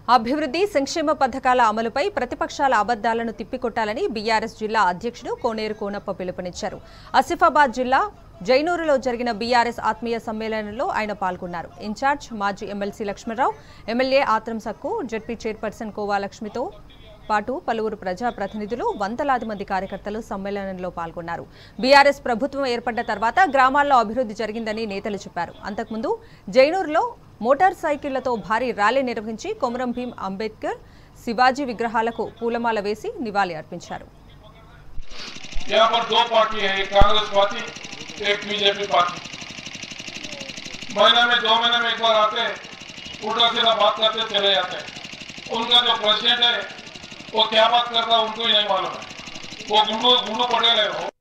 అభివృద్ధి సంక్షేమ పథకాల అమలుపై ప్రతిపక్షాల అబద్దాలను తిప్పికొట్టాలని బీఆర్ఎస్ జిల్లా అధ్యక్షుడు కోనేరు కోనప్ప పిలుపునిచ్చారు ఆసిఫాబాద్ జిల్లా జైనూరులో జరిగిన బీఆర్ఎస్ ఆత్మీయ సమ్మేళనంలో ఆయన పాల్గొన్నారు ఇన్ఛార్జ్ మాజీ MLC Lakshmanarao MLA Atram Sakku ZP chairperson Kova లక్ష్మితో పాటు పలువురు ప్రజాప్రతినిధులు వందలాది మంది కార్యకర్తలు సమ్మేళనంలో పాల్గొన్నారు బీఆర్ఎస్ ప్రభుత్వం ఏర్పడ్డ తర్వాత గ్రామాల్లో అభివృద్ధి జరిగిందని నేతలు చెప్పారు అంతకుముందు జైనూరులో మోటార్ సైకిళ్లతో భారీ ర్యాలీ నిర్వహించి కొమరం భీం అంబేద్కర్ శివాజీ విగ్రహాలకు పూలమాల వేసి నివాళి అర్పించారు यहाँ पर दो पार्टी है एक कांग्रेस पार्टी एक बीजेपी पार्टी महीने में दो महीने में एक बार आते हैं उल्टा सीधा बात करते चले जाते हैं उनका जो प्रेसिडेंट है वो क्या बात करता है उनको ही नहीं मालूम है वो गुंडू गुंडू पटेल है वो